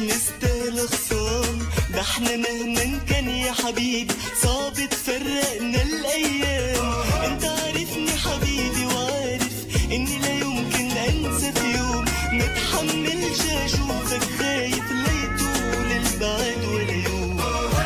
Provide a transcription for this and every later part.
نستاهل خصام ده احنا مهما كان يا حبيبي صعب تفرقنا الايام انت عارفني حبيبي وعارف اني لا يمكن انسى في يوم ما اتحملش اشوفك خايف لا يطول البعد ولا يوم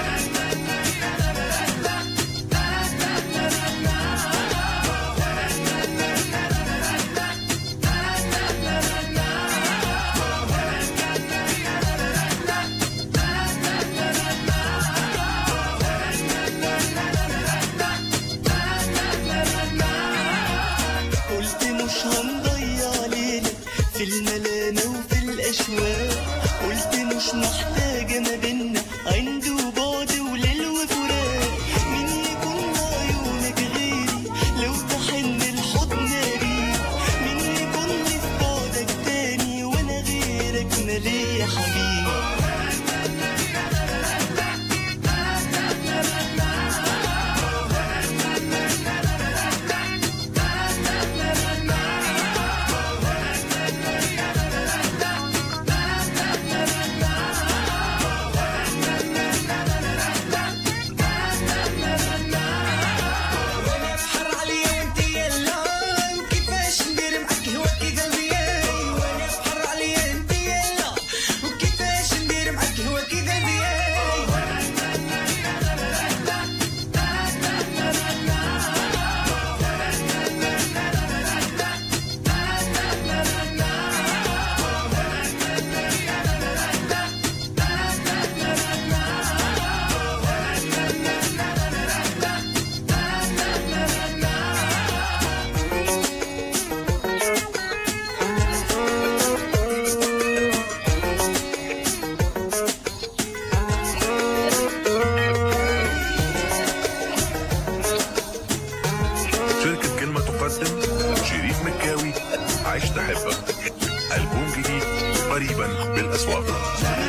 قلت مش هنضيع ليلة في الملامة وفي الأشواق قلت مش محتاجة ما بينا عند وبعد وليل وفراق مين يكون عيونك غيري لو تحن الحضن ريق مين يكون لي في بعدك تاني وانا غيرك مالي يا حبيبي وانا بحر علي وانت يلا وكيفاش ندير معاك هواكي قلبي وانا بحر علي انت يلا وكيفاش ندير معاك هواكي قلبي شركة كلمة تقدم شريف مكاوي عشت أحبك ألبوم جديد قريبا بالأسواق